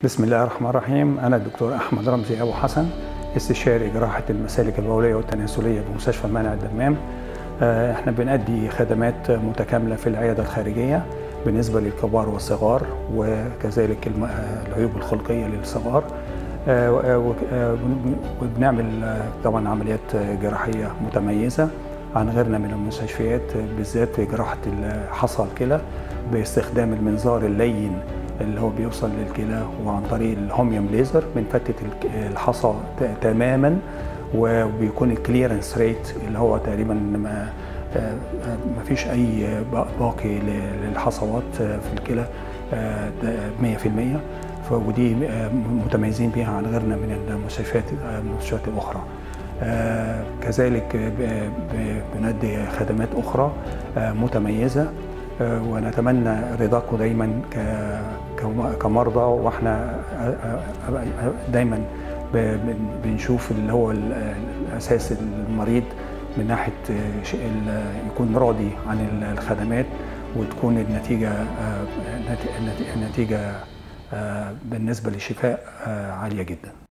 بسم الله الرحمن الرحيم أنا الدكتور أحمد رمزي أبو حسن استشاري جراحة المسالك البولية والتناسلية بمستشفى منع الدمام آه، احنا بنأدي خدمات متكاملة في العيادة الخارجية بالنسبة للكبار والصغار وكذلك الم- آه، العيوب الخلقية للصغار آه، و- آه، وبنعمل آه، طبعا عمليات جراحية متميزة عن غيرنا من المستشفيات بالذات في جراحة حصى الكلى باستخدام المنظار اللين اللي هو بيوصل للكلى وعن طريق الهوميوم ليزر بنفتت الك- الحصى ت- تماما وبيكون الكليرنس ريت اللي هو تقريبا ما آه، ما فيش اي ب- باقي ل- للحصوات آه، في الكلى آه، ده 100% فودي آه، متميزين بيها عن غيرنا من المستشفيات آه، المستشفيات الاخرى آه، كذلك ب- ب- بندي خدمات اخرى آه، متميزه آه، ونتمنى رضاكم دايما ك- كم- كمرضى واحنا آه، آه، آه، دايما ب- بن- بنشوف اللي هو ال- الاساس المريض من ناحيه آه، ش- ال- يكون راضي عن ال- الخدمات وتكون النتيجه آه، النت- النت- النتيجه آه، بالنسبه للشفاء آه، عاليه جدا